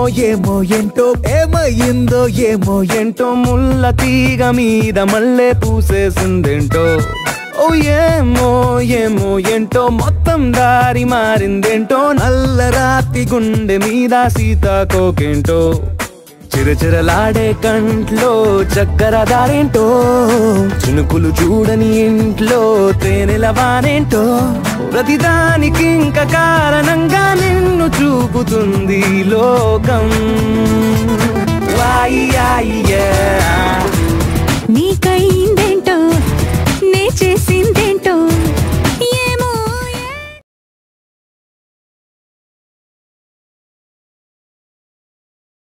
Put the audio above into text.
ఏమో ఏంటో ఏమయ్యిందో ఏమో ఏంటో ముల్ల తీగ మీద మళ్ళీ పూసేసిందేంటో ఓ ఏమో ఏమో ఏంటో మొత్తం దారి మారిందేంటో నల్ల రాతి గుండె మీద సీతాకోకేంటో చిరచిరలాడే కంట్లో చక్కర దారేంటో చినుకులు చూడని ఇంట్లో తేనెల వానేంటో ప్రతిదానికి ఇంక కారణంగా నిన్ను చూపుతుంది ఈ లోకం వాయి ఆయి